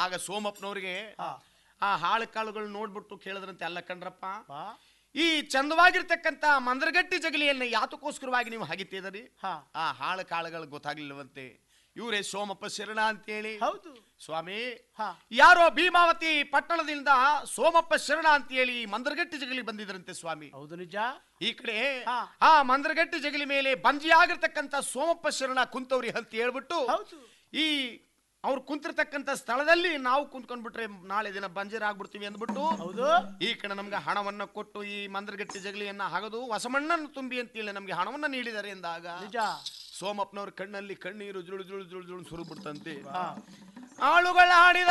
ಆಗ ಸೋಮಪ್ಪನವ್ರಿಗೆ ಹಾ ಆ ಹಾಳು ಕಾಳುಗಳು ನೋಡ್ಬಿಟ್ಟು ಕೇಳಿದ್ರಂತೆ ಅಲ್ಲ ಕಣ್ರಪ್ಪ ಬಾ ಈ ಚಂದವಾಗಿರ್ತಕ್ಕಂತ ಮಂದ್ರಗಟ್ಟಿ ಜಗಲಿಯನ್ನ ಯಾತಕ್ಕೋಸ್ಕರವಾಗಿ ನೀವು ಹಗಿತಿದರಿ ಹಾ ಆ ಹಾಳು ಕಾಳುಗಳು ಗೊತ್ತಾಗ್ಲಿಲ್ಲವಂತೆ ಇವರೇ ಸೋಮಪ್ಪ ಶರಣ ಅಂತೇಳಿ ಹೌದು ಸ್ವಾಮಿ ಹಾ ಯಾರೋ ಭೀಮಾವತಿ ಪಟ್ಟಣದಿಂದ ಸೋಮಪ್ಪ ಶರಣ ಅಂತೇಳಿ ಮಂದ್ರಗಟ್ಟಿ ಜಗಲಿ ಬಂದಿದ್ರಂತೆ ಸ್ವಾಮಿ ಹೌದು ನಿಜ ಈ ಕಡೆ ಹಾ. ಆ ಮಂದ್ರಗಟ್ಟಿ ಜಗಲಿ ಮೇಲೆ ಬಂಜಿಯಾಗಿರ್ತಕ್ಕಂಥ ಸೋಮಪ್ಪ ಶರಣ ಕುಂತವ್ರಿ ಅಂತ ಹೇಳ್ಬಿಟ್ಟು ಹೌದು ಈ ಅವ್ರು ಕುಂತಿರ್ತಕ್ಕಂಥ ಸ್ಥಳದಲ್ಲಿ ನಾವು ಕುಂತ್ಕೊಂಡ್ಬಿಟ್ರೆ ನಾಳೆ ದಿನ ಬಂಜರಾಗ್ಬಿಡ್ತೀವಿ ಅಂದ್ಬಿಟ್ಟು ಹೌದು ಈ ಕಡೆ ನಮ್ಗೆ ಹಣವನ್ನ ಕೊಟ್ಟು ಈ ಮಂದ್ರಗಟ್ಟಿ ಜಗಲಿಯನ್ನ ಹಾಗದು ಹೊಸಮಣ್ಣನ್ನು ತುಂಬಿ ಅಂತೇಳಿ ನಮ್ಗೆ ಹಣವನ್ನ ನೀಡಿದ್ದಾರೆ ಎಂದಾಗ ನಿಜ ಸೋಮಪ್ಪನವ್ರ ಕಣ್ಣಲ್ಲಿ ಕಣ್ಣೀರು ಜುಳು ಜುಳು ಜುಳು ಜುಳು ಸುರುಬಿಡ್ತಂತೆ ಹಾ ಆಳುಗಳ ಆಡಿದ